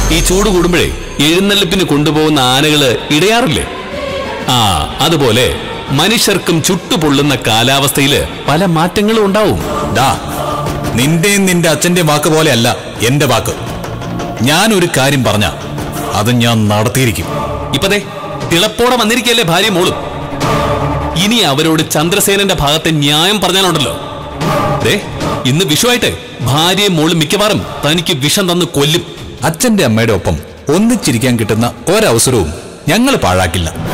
ഈ ചൂട് കൂടുമ്പോഴേ എഴുന്നള്ളിപ്പിന് കൊണ്ടുപോകുന്ന ആനകള് ഇടയാറില്ലേ ആ അതുപോലെ മനുഷ്യർക്കും ചുട്ടുപൊള്ളുന്ന കാലാവസ്ഥയില് പല മാറ്റങ്ങളും ഉണ്ടാവും ഡാ നിന്റെയും നിന്റെ അച്ഛന്റെ വാക്ക് പോലെയല്ല എന്റെ വാക്ക് ഞാൻ ഒരു കാര്യം പറഞ്ഞ അത് ഞാൻ നടത്തിയിരിക്കും ഇപ്പതേ തിളപ്പോടെ വന്നിരിക്കല്ലേ ഭാര്യ മോളും ഇനി അവരോട് ചന്ദ്രസേനന്റെ ഭാഗത്തെ ന്യായം പറഞ്ഞാലുണ്ടല്ലോ ദേ ഇന്ന് വിഷുവായിട്ട് ഭാര്യയും മോളും മിക്കവാറും തനിക്ക് വിഷം തന്ന് കൊല്ലും അച്ഛന്റെ അമ്മയുടെ ഒപ്പം ഒന്നിച്ചിരിക്കാൻ കിട്ടുന്ന ഒരവസരവും ഞങ്ങൾ പാഴാക്കില്ല